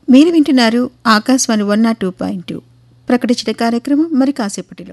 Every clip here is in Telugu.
మీరు వింటున్నారు Akashvani one naught two point two ప్రకటించిన కార్యక్రమం మరి కాసేపటిలో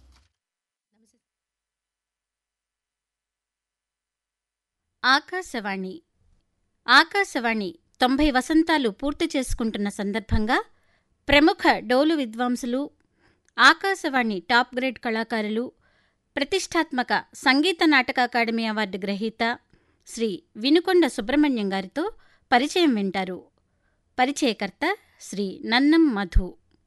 ఆకాశవాణి ఆకాశవాణి తొంభై వసంతాలు పూర్తి చేసుకుంటున్న సందర్భంగా ప్రముఖ డోలు విద్వాంసులు ఆకాశవాణి టాప్ గ్రేడ్ కళాకారులు ప్రతిష్టాత్మక సంగీత నాటక అకాడమీ అవార్డు గ్రహీత శ్రీ వినుకొండ సుబ్రహ్మణ్యం గారితో పరిచయం వింటారు పరిచయకర్త శ్రీ నన్నం మధు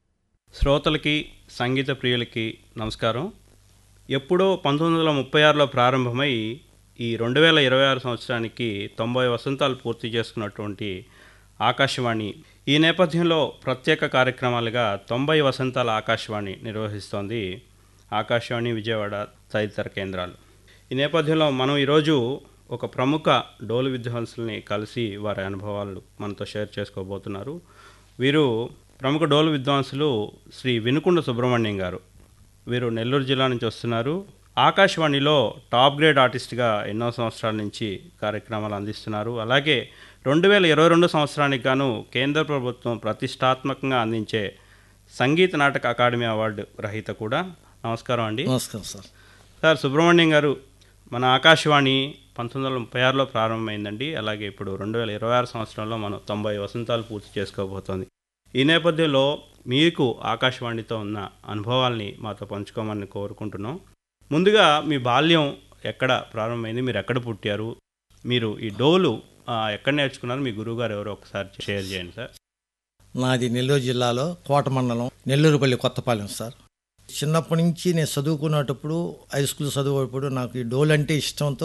శ్రోతలకి సంగీత ప్రియులకి నమస్కారం ఎప్పుడో పంతొమ్మిది వందల ముప్పై ఆరులో ప్రారంభమై ఈ రెండు వేల ఇరవై ఆరు సంవత్సరానికి తొంభై వసంతాలు పూర్తి చేసుకున్నటువంటి ఆకాశవాణి ఈ నేపథ్యంలో ప్రత్యేక కార్యక్రమాలుగా తొంభై వసంతాల ఆకాశవాణి నిర్వహిస్తోంది ఆకాశవాణి విజయవాడ తదితర కేంద్రాలు ఈ నేపథ్యంలో మనం ఈరోజు ఒక ప్రముఖ డోలు విద్వాంసుల్ని కలిసి వారి అనుభవాలు మనతో షేర్ చేసుకోబోతున్నారు వీరు ప్రముఖ డోలు విద్వాంసులు శ్రీ వినుకొండ సుబ్రహ్మణ్యం గారు వీరు నెల్లూరు జిల్లా నుంచి వస్తున్నారు ఆకాశవాణిలో టాప్ గ్రేడ్ ఆర్టిస్ట్గా ఎన్నో సంవత్సరాల నుంచి కార్యక్రమాలు అందిస్తున్నారు అలాగే రెండు వేల ఇరవై రెండు సంవత్సరానికి గాను కేంద్ర ప్రభుత్వం ప్రతిష్టాత్మకంగా అందించే సంగీత నాటక అకాడమీ అవార్డు రహిత కూడా నమస్కారం అండి నమస్కారం సార్ సార్ సుబ్రహ్మణ్యం గారు మన ఆకాశవాణి పంతొమ్మిది వందల ముప్పై ఆరులో ప్రారంభమైందండి అలాగే ఇప్పుడు రెండు వేల ఇరవై ఆరు సంవత్సరంలో మనం తొంభై వసంతాలు పూర్తి చేసుకోబోతోంది ఈ నేపథ్యంలో మీకు ఆకాశవాణితో ఉన్న అనుభవాల్ని మాతో పంచుకోమని కోరుకుంటున్నాం ముందుగా మీ బాల్యం ఎక్కడ ప్రారంభమైంది మీరు ఎక్కడ పుట్టారు మీరు ఈ డోలు ఆ, ఎక్కడ నేర్చుకున్నారు మీ గురువుగారు ఎవరో ఒకసారి షేర్ చేయండి సార్ నాది నెల్లూరు జిల్లాలో కోట మండలం నెల్లూరుపల్లి కొత్తపాలెం సార్ చిన్నప్పటి నుంచి నేను చదువుకునేటప్పుడు హై స్కూల్ చదువుకునేటప్పుడు నాకు ఈ డోల్ అంటే ఇష్టంతో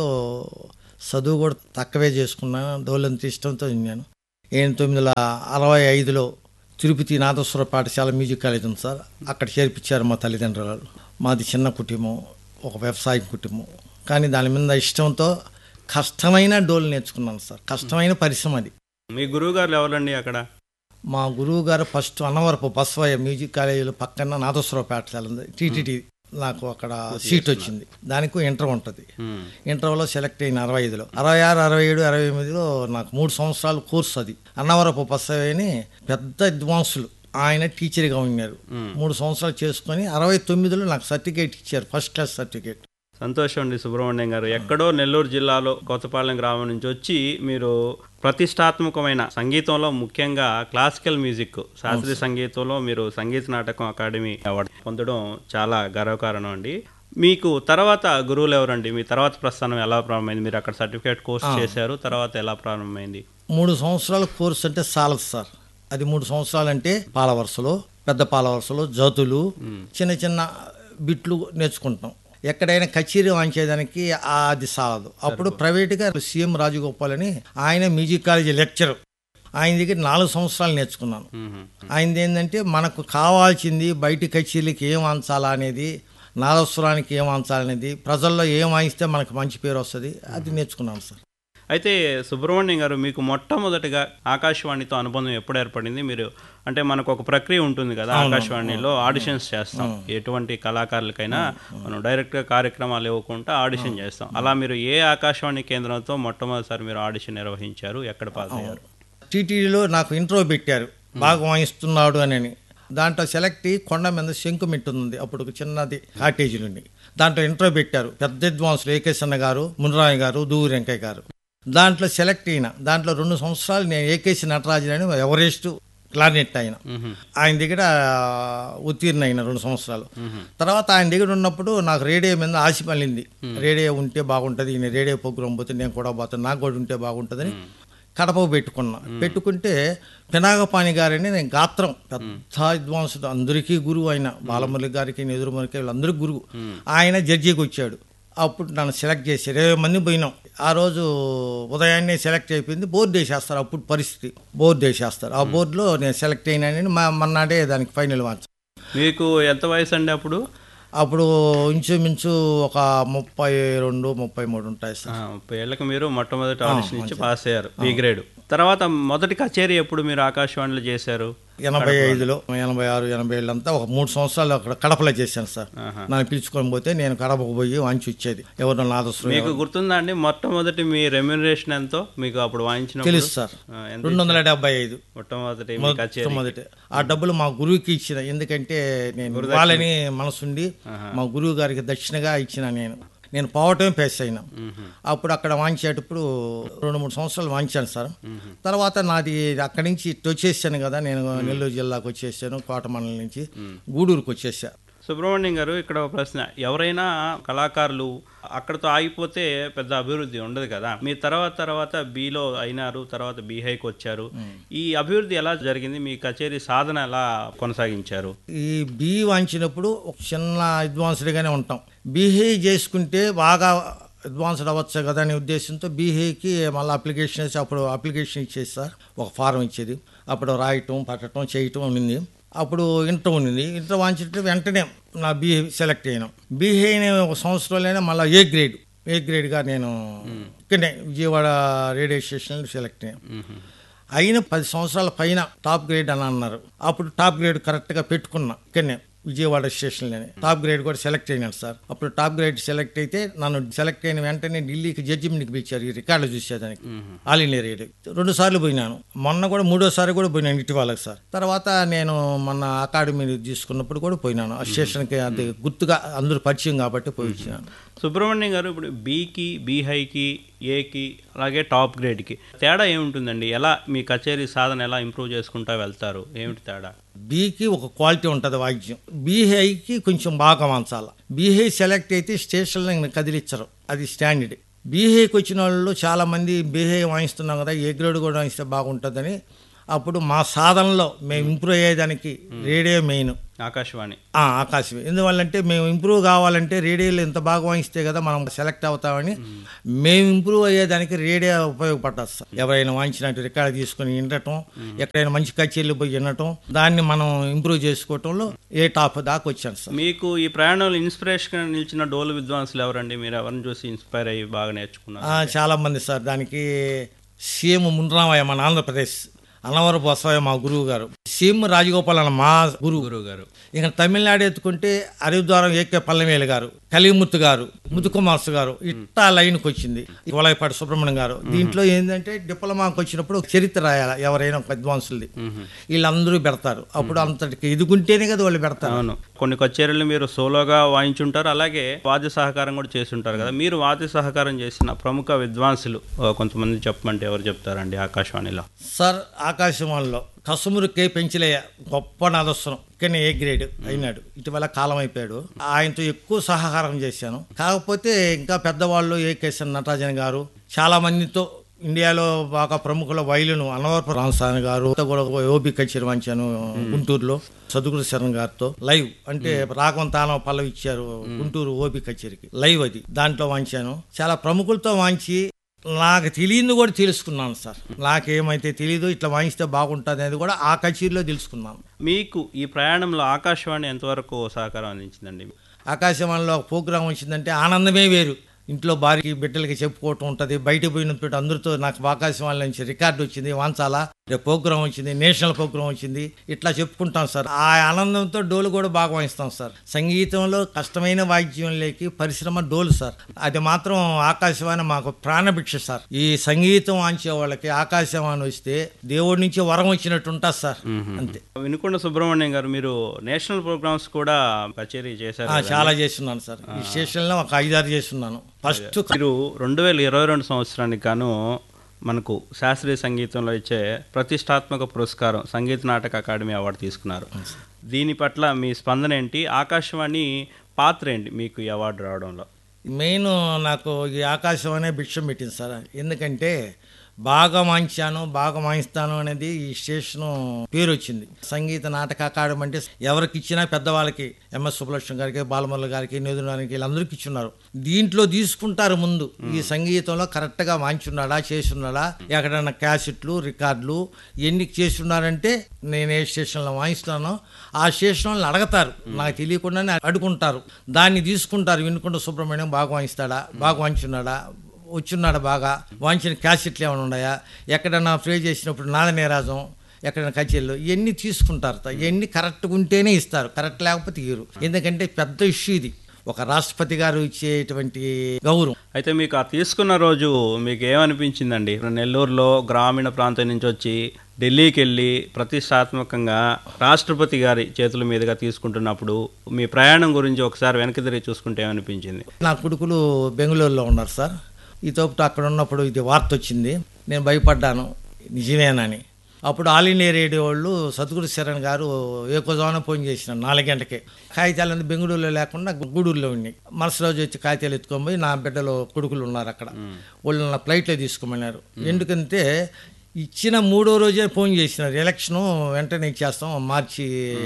చదువు కూడా తక్కువే చేసుకున్నాను డోల్ అంటే ఇష్టంతో విన్నాను ఏడు తొమ్మిది వందల అరవై ఐదులో తిరుపతి నాదస్వర పాఠశాల మ్యూజిక్ కాలేజ్ ఉంది సార్ అక్కడ చేర్పించారు మా తల్లిదండ్రులు మాది చిన్న కుటుంబం ఒక వ్యవసాయ కుటుంబం కానీ దాని మీద ఇష్టంతో కష్టమైన డోల్ నేర్చుకున్నాను సార్ కష్టమైన పరిశ్రమ అది మీ గురువుగారు ఎవరండి అక్కడ మా గురువు గారు ఫస్ట్ అన్నవరపు బస్వయ్య మ్యూజిక్ కాలేజీలో పక్కన నాదస్వర పాఠశాల ఉంది టీటీడీ నాకు అక్కడ సీట్ వచ్చింది దానికి ఇంటర్ ఉంటుంది మ్మ్. ఇంటర్లో సెలెక్ట్ అయిన అరవై ఐదులో అరవై ఆరు అరవై ఏడు అరవై ఎనిమిదిలో నాకు మూడు సంవత్సరాల కోర్సు అది అన్నవరపు బస్వయ్యని పెద్ద విద్వాంసులు ఆయన టీచర్గా ఉన్నారు మూడు సంవత్సరాలు చేసుకొని అరవై తొమ్మిదిలో నాకు సర్టిఫికేట్ ఇచ్చారు ఫస్ట్ క్లాస్ సర్టిఫికేట్ సంతోషం అండి సుబ్రహ్మణ్యం గారు ఎక్కడో నెల్లూరు జిల్లాలో కొత్తపాలెం గ్రామం నుంచి వచ్చి మీరు ప్రతిష్టాత్మకమైన సంగీతంలో ముఖ్యంగా క్లాసికల్ మ్యూజిక్ శాస్త్రీయ సంగీతంలో మీరు సంగీత నాటకం అకాడమీ అవార్డు పొందడం చాలా గర్వకారణం అండి మీకు తర్వాత గురువులు ఎవరండి మీ తర్వాత ప్రస్థానం ఎలా ప్రారంభమైంది మీరు అక్కడ సర్టిఫికేట్ కోర్స్ చేశారు తర్వాత ఎలా ప్రారంభమైంది మూడు సంవత్సరాల కోర్సు అంటే చాలదు సార్ అది మూడు సంవత్సరాలు అంటే పాల వరుసలో పెద్ద పాల వరుసలో జతులు చిన్న చిన్న బిట్లు నేర్చుకుంటాం ఎక్కడైనా కచేరీ వాయించేదానికి ఆ అది సాలదు అప్పుడు ప్రైవేట్గా సీఎం రాజగోపాల్ అని ఆయన మ్యూజిక్ కాలేజీ లెక్చర్ ఆయన దగ్గర నాలుగు సంవత్సరాలు నేర్చుకున్నాను మ్మ్. ఆయనది ఏంటంటే మనకు కావాల్సింది బయటి కచేరీలకి ఏం అంచాలా అనేది నాదస్వరానికి ఏం అంచాలనేది ప్రజల్లో ఏం వాయిస్తే మనకు మంచి పేరు వస్తుంది అది నేర్చుకున్నాను సార్ అయితే సుబ్రహ్మణ్యం గారు మీకు మొట్టమొదటిగా ఆకాశవాణితో అనుబంధం ఎప్పుడు ఏర్పడింది మీరు అంటే మనకు ఒక ప్రక్రియ ఉంటుంది కదా ఆకాశవాణిలో ఆడిషన్స్ చేస్తాం ఎటువంటి కళాకారులకైనా మనం డైరెక్ట్గా కార్యక్రమాలు ఇవ్వకుండా ఆడిషన్ చేస్తాం అలా మీరు ఏ ఆకాశవాణి కేంద్రంతో మొట్టమొదటిసారి మీరు ఆడిషన్ నిర్వహించారు ఎక్కడ పాస్ అయ్యారు టీటీడీలో నాకు ఇంట్రో పెట్టారు బాగా వాయిస్తున్నాడు అని దాంట్లో సెలెక్ట్ అయ్యి కొండ మీద శంకు ఉంది అప్పుడు ఒక చిన్నది కాటేజీ నుండి దాంట్లో ఇంట్రో పెట్టారు పెద్ద విద్వాంసులు ఏకేశన్న గారు మునరాయ్ గారు దూరి వెంకయ్య గారు దాంట్లో సెలెక్ట్ అయిన దాంట్లో రెండు సంవత్సరాలు నేను ఏకేసి నటరాజన్ అని ఎవరెస్ట్ క్లారినెట్ ఆయన ఆయన దగ్గర ఉత్తీర్ణ అయిన రెండు సంవత్సరాలు తర్వాత ఆయన దగ్గర ఉన్నప్పుడు నాకు రేడియో మీద ఆశ మళ్ళింది రేడియో ఉంటే బాగుంటుంది ఈయన రేడియో ప్రోగ్రామ్ పోతే నేను కూడా పోతాను నాకు కూడా ఉంటే బాగుంటుందని కడప పెట్టుకున్నా పెట్టుకుంటే పినాగపాణి గారని నేను గాత్రం పెద్ద విద్వాంసుడు అందరికీ గురువు ఆయన బాలమురళి గారికి నెదురుమురళికి వీళ్ళందరికీ గురువు ఆయన జడ్జికి వచ్చాడు అప్పుడు నన్ను సెలెక్ట్ చేశారు ఇరవై మంది పోయినాం ఆ రోజు ఉదయాన్నే సెలెక్ట్ అయిపోయింది బోర్డు వేసేస్తారు అప్పుడు పరిస్థితి బోర్డు వేసేస్తారు ఆ బోర్డులో నేను సెలెక్ట్ అయినానని మా మన్నాడే దానికి ఫైనల్ వాచ్ మీకు ఎంత వయసు అండి అప్పుడు అప్పుడు ఇంచుమించు ఒక ముప్పై రెండు ముప్పై మూడు ఉంటాయి ఆ, సార్ ముప్పై ఏళ్ళకి మీరు మొట్టమొదటి ఆడిషన్ ఇచ్చి పాస్ అయ్యారు బి గ్రేడ్ తర్వాత మొదటి కచేరీ ఎప్పుడు మీరు ఆకాశవాణిలో చేశారు ఎనభై ఐదులో ఎనభై ఆరు ఎనభై ఏళ్ళు అంతా ఒక మూడు సంవత్సరాలు అక్కడ కడపలో చేశాను సార్ ఆహా. నన్ను పిలుచుకొని పోతే నేను కడపకు పోయి వాంచి వచ్చేది ఎవరు నాదస్రం మీకు గుర్తుందా అండి మొట్టమొదటి మీ రెమ్యునరేషన్ ఎంతో మీకు అప్పుడు వాయించిన తెలుసు సార్ రెండు వందల డెబ్బై ఐదు మొట్టమొదటి మీ కచేరీ మొదటి ఆ డబ్బులు మా గురువుకి ఇచ్చిన ఎందుకంటే నేను ఇవ్వాలని మనసుండి మా గురువు గారికి దక్షిణగా ఇచ్చిన నేను నేను పోవటమే పేస్ అయినా అప్పుడు అక్కడ వాంచేటప్పుడు రెండు మూడు సంవత్సరాలు వాంచాను సార్ తర్వాత నాది అక్కడి నుంచి ఇటు వచ్చేసాను కదా నేను నెల్లూరు జిల్లాకు వచ్చేసాను కోటమండలం నుంచి గూడూరుకు వచ్చేసా సుబ్రహ్మణ్యం గారు ఇక్కడ ఒక ప్రశ్న ఎవరైనా కళాకారులు అక్కడతో ఆగిపోతే పెద్ద అభివృద్ధి ఉండదు కదా మీరు తర్వాత తర్వాత బీలో అయినారు తర్వాత బీహైకి వచ్చారు ఈ అభివృద్ధి ఎలా జరిగింది మీ కచేరీ సాధన ఎలా కొనసాగించారు ఈ బి వాంచినప్పుడు ఒక చిన్న అడ్వాన్స్డ్గానే ఉంటాం బీహే చేసుకుంటే బాగా అడ్వాన్స్డ్ అవ్వచ్చు కదా అనే ఉద్దేశంతో బీహేకి మళ్ళీ అప్లికేషన్ వేసి అప్పుడు అప్లికేషన్ ఇచ్చేది సార్ ఒక ఫారం ఇచ్చేది అప్పుడు రాయటం పట్టడం చేయటం ఉండింది అప్పుడు ఇంటర్ ఉండింది ఇంటర్ వాంచితే వెంటనే నా బీహే సెలెక్ట్ అయినాం బీహే ఒక సంవత్సరంలోనే మళ్ళీ ఏ గ్రేడ్ ఏ గ్రేడ్గా నేను ఇక్కడనే విజయవాడ రేడియో స్టేషన్లో సెలెక్ట్ అయ్యాను అయిన పది సంవత్సరాల పైన టాప్ గ్రేడ్ అని అన్నారు అప్పుడు టాప్ గ్రేడ్ కరెక్ట్గా పెట్టుకున్నా ఇక్కడనే విజయవాడ స్టేషన్లోనే టాప్ గ్రేడ్ కూడా సెలెక్ట్ అయినాను సార్ అప్పుడు టాప్ గ్రేడ్ సెలెక్ట్ అయితే నన్ను సెలెక్ట్ అయిన వెంటనే ఢిల్లీకి జడ్జిమెంట్కి పిలిచారు ఈ రికార్డులు చూసేదానికి ఆల్ ఇండియా రేడియో రెండు సార్లు పోయినాను మొన్న కూడా మూడోసారి కూడా పోయినాను ఇటీవలకు సార్ తర్వాత నేను మొన్న అకాడమీ తీసుకున్నప్పుడు కూడా పోయినాను ఆ స్టేషన్కి అది గుర్తుగా అందరూ పరిచయం కాబట్టి పోయి వచ్చినాను సుబ్రహ్మణ్యం గారు ఇప్పుడు బీకి బీహైకి ఏకి అలాగే టాప్ గ్రేడ్కి తేడా ఏముంటుందండి ఎలా మీ కచేరీ సాధన ఎలా ఇంప్రూవ్ చేసుకుంటా వెళ్తారు ఏమిటి తేడా బీకి ఒక క్వాలిటీ ఉంటుంది వాయిద్యం బీహైకి కొంచెం బాగా వంచాలి బీహై సెలెక్ట్ అయితే స్టేషన్లో కదిలిచ్చరు అది స్టాండర్డ్ బీహైకి వచ్చిన వాళ్ళు చాలామంది బీహై వాయిస్తున్నాం కదా ఏ గ్రేడ్ కూడా వాయిస్తే బాగుంటుందని అప్పుడు మా సాధనలో మేము ఇంప్రూవ్ అయ్యేదానికి రేడియో మెయిన్ ఆకాశవాణి ఆ, ఆకాశమే ఎందువల్లంటే మేము ఇంప్రూవ్ కావాలంటే రేడియోలో ఎంత బాగా వాయిస్తే కదా మనం సెలెక్ట్ అవుతామని మేము ఇంప్రూవ్ అయ్యేదానికి రేడియో ఉపయోగపడ్డది సార్ ఎవరైనా వాయించినట్టు రికార్డు తీసుకుని వినటం ఎక్కడైనా మంచి కచేరీలు పోయి వినటం దాన్ని మనం ఇంప్రూవ్ చేసుకోవటంలో ఏ టాప్ దాకా వచ్చాను సార్ మీకు ఈ ప్రయాణంలో ఇన్స్పిరేషన్ నిలిచిన డోలు విద్వాంసులు ఎవరండి మీరు ఎవరిని చూసి ఇన్స్పైర్ అయ్యి బాగా నేర్చుకున్నారు ఆ, చాలా మంది సార్ దానికి సీఎం మున్రామయ్య మన ఆంధ్రప్రదేశ్ అన్నవరపు బసవయ్య మా గురువు గారు సీఎం రాజగోపాల్ అన్న మా గురువు గురువు గారు ఇక తమిళనాడు ఎత్తుకుంటే అరిద్వారం ఏకే పల్లమేలు గారు కలిముత్తు గారు ముతుకుమార్స్ గారు ఇట్టా లైన్కి వచ్చింది వలయపాటి సుబ్రహ్మణ్యం గారు దీంట్లో ఏంటంటే డిప్లొమాకి వచ్చినప్పుడు ఒక చరిత్ర రాయాలి ఎవరైనా ఒక అడ్వాన్సులది వీళ్ళందరూ పెడతారు అప్పుడు అంతటికి ఎదుగుంటేనే కదా వాళ్ళు పెడతారు అవును కొన్ని కచేరీలు మీరు సోలోగా వాయించుంటారు అలాగే వాద్య సహకారం కూడా చేసి ఉంటారు కదా మీరు వాద్య సహకారం చేసిన ప్రముఖ విద్వాంసులు ఆ, కొంతమంది చెప్పమంటే ఎవరు చెప్తారండి ఆకాశవాణిలో సార్ ఆకాశవాణిలో కసుమురు కే పెంచలేయ గొప్ప నాదస్వరం కానీ ఏ గ్రేడ్ అయినాడు ఇటీవల కాలం అయిపోయాడు ఆయనతో ఎక్కువ సహకారం చేశాను కాకపోతే ఇంకా పెద్దవాళ్ళు ఏ కేసన్ నటరాజన్ గారు చాలా మందితో ఇండియాలో బాగా ప్రముఖుల వైలును అనవరపు రామస్వామి గారు కూడా ఓబి కచేరి వాంచాను గుంటూరులో సదుగురు శరణ్ గారితో లైవ్ అంటే రాఘవం తానవ పల్లవి ఇచ్చారు గుంటూరు ఓబి కచేరికి లైవ్ అది దాంట్లో వాంచాను చాలా ప్రముఖులతో వాంచి నాకు తెలియదు కూడా తెలుసుకున్నాను సార్ నాకేమైతే తెలియదు ఇట్లా వాయిస్తే బాగుంటుంది అనేది కూడా ఆ కచేరీలో తెలుసుకున్నాను మీకు ఈ ప్రయాణంలో ఆకాశవాణి ఎంతవరకు సహకారం అందించిందండి ఆకాశవాణిలో ఒక ప్రోగ్రాం వచ్చిందంటే ఆనందమే వేరు ఇంట్లో భార్యకి బిడ్డలకి చెప్పుకోవటం ఉంటుంది బయట పోయినప్పుడు అందరితో నాకు ఆకాశవాణి నుంచి రికార్డు వచ్చింది వాంచాలా రేపు ప్రోగ్రాం వచ్చింది నేషనల్ ప్రోగ్రాం వచ్చింది ఇట్లా చెప్పుకుంటాం సార్ ఆ ఆనందంతో డోలు కూడా బాగా వాయిస్తాం సార్ సంగీతంలో కష్టమైన వాయిద్యంలోకి పరిశ్రమ డోలు సార్ అది మాత్రం ఆకాశవాణి మాకు ప్రాణభిక్ష సార్ ఈ సంగీతం వాంచే వాళ్ళకి ఆకాశవాణి వస్తే దేవుడి నుంచి వరం వచ్చినట్టు ఉంటుంది సార్ అంతే వినుకొండ సుబ్రహ్మణ్యం గారు మీరు నేషనల్ ప్రోగ్రామ్స్ కూడా కచేరీ చేశారు ఆ, కదా? చాలా చేస్తున్నాను సార్ ఈ స్టేషన్లో ఒక ఐదారు చేస్తున్నాను ఫస్ట్ మీరు రెండు వేల ఇరవై రెండు సంవత్సరానికి గాను మనకు శాస్త్రీయ సంగీతంలో ఇచ్చే ప్రతిష్టాత్మక పురస్కారం సంగీత నాటక అకాడమీ అవార్డు తీసుకున్నారు దీని పట్ల మీ స్పందన ఏంటి ఆకాశవాణి పాత్ర ఏంటి మీకు ఈ అవార్డు రావడంలో మెయిన్ నాకు ఈ ఆకాశవాణి భిక్షం పెట్టింది సార్ ఎందుకంటే బాగా వాయించాను బాగా వాయిస్తాను అనేది ఈ స్టేషన్ పేరు వచ్చింది సంగీత నాటక అకాడమీ అంటే ఎవరికి ఇచ్చినా పెద్దవాళ్ళకి ఎంఎస్ సుబ్బలక్ష్మి గారికి బాలమురళి గారికి నేదురానికి వీళ్ళందరికీ ఇచ్చున్నారు దీంట్లో తీసుకుంటారు ముందు ఈ సంగీతంలో కరెక్ట్గా వాయించున్నాడా చేస్తున్నాడా ఎక్కడైనా క్యాసెట్లు రికార్డులు ఎన్ని చేస్తున్నారంటే నేను ఏ స్టేషన్లో వాయిస్తున్నానో ఆ స్టేషన్ వాళ్ళని అడగతారు నాకు తెలియకుండానే అడుగుంటారు దాన్ని తీసుకుంటారు వినుకుంటూ సుబ్రహ్మణ్యం బాగా వాయిస్తాడా బాగా వాయించున్నాడా వచ్చున్నాడు బాగా వాంచిన క్యాసెట్లు ఏమైనా ఉన్నాయా ఎక్కడన్నా ప్లే చేసినప్పుడు నాద నీరాజం ఎక్కడైనా కచేరీలో ఇవన్నీ తీసుకుంటారు సార్. ఇవన్నీ కరెక్ట్గా ఉంటేనే ఇస్తారు కరెక్ట్ లేకపోతే ఇయ్యరు ఎందుకంటే పెద్ద ఇష్యూ ఇది ఒక రాష్ట్రపతి గారు ఇచ్చేటువంటి గౌరవం అయితే మీకు ఆ తీసుకున్న రోజు మీకు ఏమనిపించిందండి నెల్లూరులో గ్రామీణ ప్రాంతం నుంచి వచ్చి ఢిల్లీకి వెళ్ళి ప్రతిష్టాత్మకంగా రాష్ట్రపతి గారి చేతుల మీదుగా తీసుకుంటున్నప్పుడు మీ ప్రయాణం గురించి ఒకసారి వెనక్కి తిరిగి చూసుకుంటే ఏమనిపించింది నా కొడుకులు బెంగళూరులో ఉన్నారు సార్ ఈ తోపుతో అక్కడ ఉన్నప్పుడు ఇది వార్త వచ్చింది నేను భయపడ్డాను నిజమేనని అప్పుడు ఆల్ ఇండియా రేడియో వాళ్ళు సద్గురు శరణ్ గారు ఏకోజాన ఫోన్ చేసినారు నాలుగు గంటకే కాగితాలన్నీ బెంగళూరులో లేకుండా గూడూరులో ఉన్నాయి మరుసటి రోజు వచ్చి కాగితాలు ఎత్తుకొని పోయి నా బిడ్డలో కొడుకులు ఉన్నారు అక్కడ వాళ్ళు నా ఫ్లైట్లో తీసుకోమన్నారు ఎందుకంటే ఇచ్చిన మూడో రోజే ఫోన్ చేసినారు ఎలక్షన్ వెంటనే ఇచ్చేస్తాం మార్చి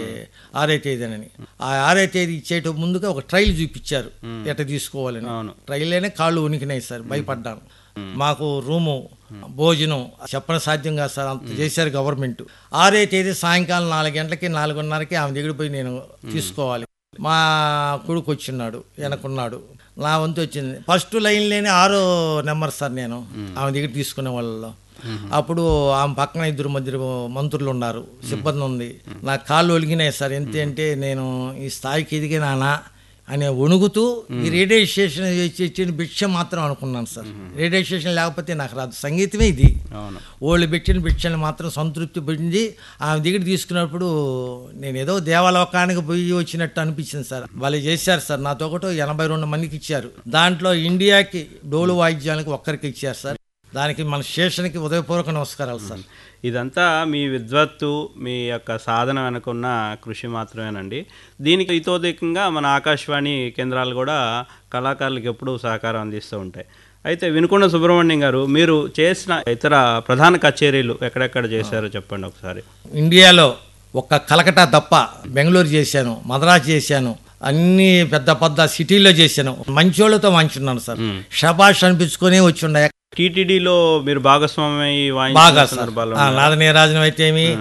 ఆరో తేదీనని ఆ ఆరో తేదీ ఇచ్చేట ముందుగా ఒక ట్రైల్ చూపించారు ఎట్ట తీసుకోవాలని అవును. ట్రైల్ అయినా కాళ్ళు ఉనికినాయి సార్ భయపడ్డాను మాకు రూము భోజనం చెప్పడం సాధ్యం కాదు సార్ అంత చేశారు గవర్నమెంట్ ఆరే తేదీ సాయంకాలం నాలుగు గంటలకి నాలుగున్నరకి ఆమె దగ్గర పోయి నేను తీసుకోవాలి మా కొడుకు వచ్చిన్నాడు వెనకున్నాడు నా వంతు వచ్చింది ఫస్ట్ లైన్ లేని ఆరో నెంబర్ సార్ నేను ఆమె దగ్గర తీసుకునే వాళ్ళలో అప్పుడు ఆమె పక్కన ఇద్దరు మధ్య మంత్రులు ఉన్నారు సిబ్బంది ఉంది నా కాళ్ళు ఒలిగినాయి సార్ ఎంత అంటే నేను ఈ స్థాయికి ఎదిగినానా అనే వణుగుతూ ఈ రేడియో స్టేషన్ ఇచ్చిన భిక్ష మాత్రం అనుకున్నాను సార్ రేడియో స్టేషన్ లేకపోతే నాకు రాదు సంగీతమే ఇది అవును వాళ్ళు పెట్టిన భిక్షని మాత్రం సంతృప్తి పొంది ఆమె దగ్గర తీసుకున్నప్పుడు నేను ఏదో దేవలోకానికి పోయి వచ్చినట్టు అనిపించింది సార్ వాళ్ళు చేశారు సార్ నాతో ఒకటి ఎనభై రెండు మందికి ఇచ్చారు దాంట్లో ఇండియాకి డోలు వాయిద్యానికి ఒక్కరికి ఇచ్చారు సార్ దానికి మన స్టేషన్కి ఉదయపూర్వక నమస్కారాలు సార్ ఇదంతా మీ విద్వత్తు మీ యొక్క సాధన వెనుకున్న కృషి మాత్రమేనండి దీనికి ఇతోధికంగా మన ఆకాశవాణి కేంద్రాలు కూడా కళాకారులకు ఎప్పుడూ సహకారం అందిస్తూ ఉంటాయి అయితే వినుకొండ సుబ్రహ్మణ్యం గారు మీరు చేసిన ఇతర ప్రధాన కచేరీలు ఎక్కడెక్కడ చేశారో చెప్పండి ఒకసారి ఇండియాలో ఒక్క కలకటా తప్ప బెంగళూరు చేశాను మద్రాసు చేశాను అన్ని పెద్ద పెద్ద సిటీల్లో చేశాను మంచోళ్ళతో మంచున్నాను సార్ షబాష్ అనిపించుకొని వచ్చి ఉండే టీటీడీలో మీరు భాగస్వామి బాగా వాయించిన సార్ సందర్భాలు ఆ, నాద నీరాజనం అయితే ఏమి